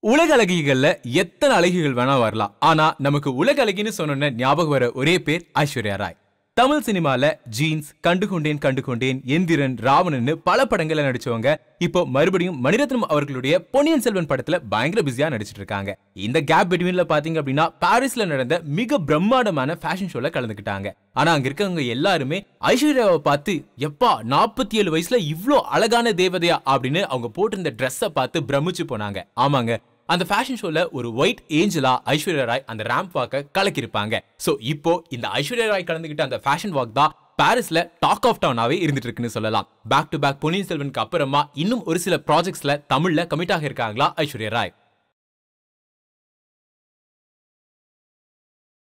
உலக அழகிகள்ல எத்தனை அழகிகள் வேணா வரலாம் ஆனா நமக்கு உலக அழகின்னு சொன்ன ஞாபகம் வர ஒரே பேர் ஐஸ்வர்யா ராய் தமிழ் சினிமால ஜீன்ஸ் கண்டு கொண்டேன் கண்டு கொண்டேன் எந்திரன் ராவணன்னு பல படங்கள்ல நடிச்சவங்க இப்போ மறுபடியும் மணிரத்னம் அவர்களுடைய பொன்னியின் செல்வன் படத்துல பயங்கர பிஸியா நடிச்சிட்டு இருக்காங்க இந்த கேப் பிட்வீன்ல பாத்தீங்க அப்படின்னா பாரிஸ்ல நடந்த மிக பிரம்மாண்டமான ஃபேஷன் ஷோல கலந்துக்கிட்டாங்க ஆனா அங்க இருக்கவங்க எல்லாருமே ஐஸ்வர்யாவை பார்த்து எப்பா நாற்பத்தி ஏழு வயசுல இவ்ளோ அழகான தேவதையா அப்படின்னு அவங்க போட்டிருந்த ட்ரெஸ்ஸை பார்த்து பிரமிச்சு போனாங்க ஆமாங்க அந்த ஃபேஷன் ஷோல ஒரு ஒயிட் ஏஞ்சலா ஐஸ்வர்யா ராய் அந்த ரேம்ப் வாக்க கலக்கிருப்பாங்க சோ இப்போ இந்த ஐஸ்வர்யா ராய் கலந்துகிட்ட அந்த ஃபேஷன் வாக் தான் பாரிஸ்ல டாக் ஆஃப் டவுனாவே இருந்துட்டு இருக்குன்னு சொல்லலாம் பேக் டு பேக் பொன்னியின் செல்வனுக்கு அப்புறமா இன்னும் ஒரு சில ப்ராஜெக்ட்ஸ்ல தமிழ்ல கமிட் ஆகியிருக்காங்களா ஐஸ்வர்யா ராய்